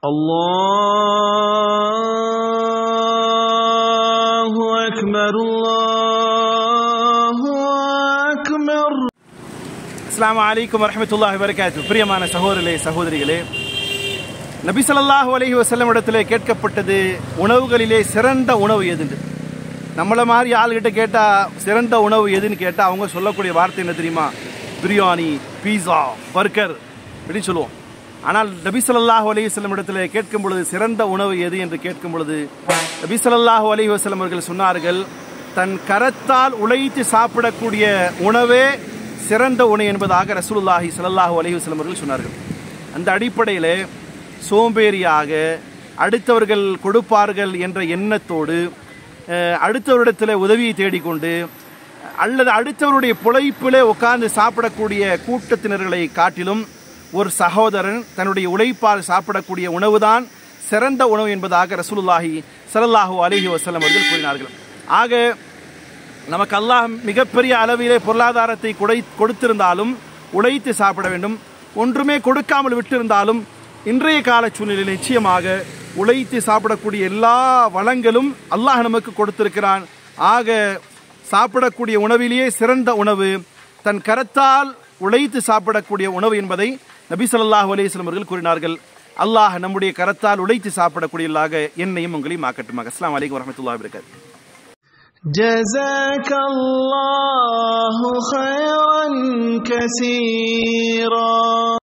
الله أكبر الله أكبر அஸ்ஸலாமு அலைக்கும் வரஹ்மத்துல்லாஹி வரகாத்து பிரியமான சகோதரர்களே சகோதரிகளே நபி ஸல்லல்லாஹு அலைஹி வஸல்லம் இடத்திலே கேட்கப்பட்டது உணவுகளிலே சிறந்த உணவு எதுன்னு நம்மள மாதிரி ஆளுகிட்ட கேட்டா சிறந்த உணவு எதுன்னு கேட்டா அவங்க சொல்லக்கூடிய வார்த்தை என்ன தெரியுமா பிரியாணி பீஸா பர்கர் அப்படின்னு சொல்லுவோம் ஆனால் நபி ஸல்லல்லாஹு அலைஹி வஸல்லம் இடத்திலே கேட்கும் பொழுது சிறந்த உணவு எது என்று கேட்கும் பொழுது நபி ஸல்லல்லாஹு அலைஹி வஸல்லம் அவர்கள் சொன்னார்கள் தன் கரத்தால் உழைத்து சாப்பிடக்கூடிய உணவே சிறந்த உணவு என்பதாக ரசூலுல்லாஹி ஸல்லல்லாஹு அலைஹி வஸல்லம் அவர்கள் சொன்னார்கள் அந்த அடிப்படையில் சோம்பேறியாக அடுத்தவர்கள் கொடுப்பார்கள் என்ற எண்ணத்தோடு அஹ், அடுத்தவரிடத்தில் உதவியை தேடிக்கொண்டு அல்லது அடுத்தவருடைய புழைப்பிலே உட்கார்ந்து சாப்பிடக்கூடிய கூட்டத்தினர்களை காட்டிலும் ஒரு சகோதரன் தன்னுடைய உழைப்பால் சாப்பிடக்கூடிய உணவுதான் சிறந்த உணவு என்பதாக ரசூலுல்லாஹி ஸல்லல்லாஹு அலைஹி வஸல்லம் அவர்கள் கூறினார்கள் ஆக நமக்கு அல்லாஹ் மிகப்பெரிய அளவிலே பொருளாதாரத்தை கொடை கொடுத்திருந்தாலும் உழைத்து சாப்பிட வேண்டும் ஒன்றுமே கொடுக்காமல் விட்டிருந்தாலும் இன்றைய கால சூழ்நிலையில் நிச்சயமாக உழைத்து சாப்பிடக்கூடிய எல்லா வளங்களும் அல்லாஹ் நமக்கு கொடுத்திருக்கிறான் ஆக சாப்பிடக்கூடிய உணவிலேயே சிறந்த உணவு தன் கரத்தால் உழைத்து சாப்பிடக்கூடிய உணவு என்பதை நபி ஸல்லல்லாஹு அலைஹி வஸல்லம் அவர்கள் கூறினார்கள் அல்லாஹ் நம்முடைய கரத்தால் உழைத்து சாப்பிடக்கூடியவர்களாக என்னையும் உங்களையும் ஆக்கட்டுமாக அஸ்ஸலாமு அலைக்கும் வரஹ்மத்துல்லாஹி வபரகாத்துஹு جزاك الله خيرا كثيرا